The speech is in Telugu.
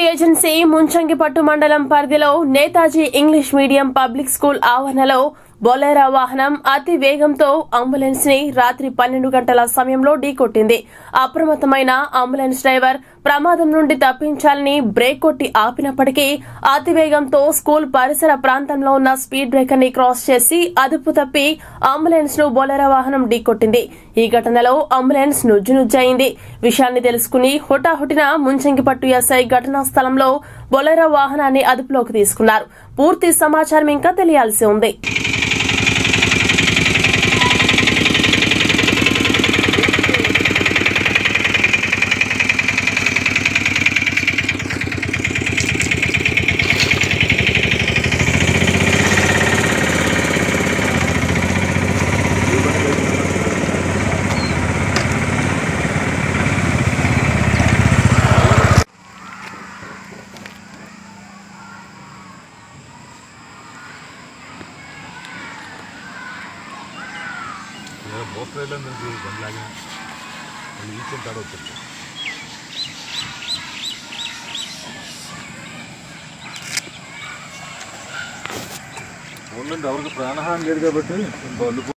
ఏజెన్సీ ముంచంగిపట్టు మండలం పరిధిలో Netaji English medium public school ఆవరణలో బొలేరా వాహనం అతి వేగంతో అంబులెన్స్ ని రాత్రి పన్నెండు గంటల సమయంలో ఢీకొట్టింది అప్రమత్తమైన అంబులెన్స్ డ్రైవర్ ప్రమాదం నుండి తప్పించాలని బ్రేక్ కొట్టి ఆపినప్పటికీ అతివేగంతో స్కూల్ పరిసర ప్రాంతంలో ఉన్న స్పీడ్ బ్రేకర్ ని క్రాస్ చేసి అదుపు తప్పి అంబులెన్స్ ను బొలెరా వాహనం ఢీకొట్టింది ఈ ఘటనలో అంబులెన్స్ నుజ్జునుజ్జయింది విషయాన్ని తెలుసుకుని హుటాహుటిన ముంచంగిపట్టు ఎస్ఐ ఘటనా స్థలంలో బొలెరా వాహనాన్ని అదుపులోకి తీసుకున్నారు పూర్తి సమాచారం ఇంకా తెలియాల్సి ఉంది వేరే పోస్ట్ రైల్లో నుంచి బండ్లాగా మళ్ళీ ఈచ్ తడ వచ్చింది ఫోన్లో ఎవరికి ప్రాణహాని లేదు కాబట్టి బళ్ళు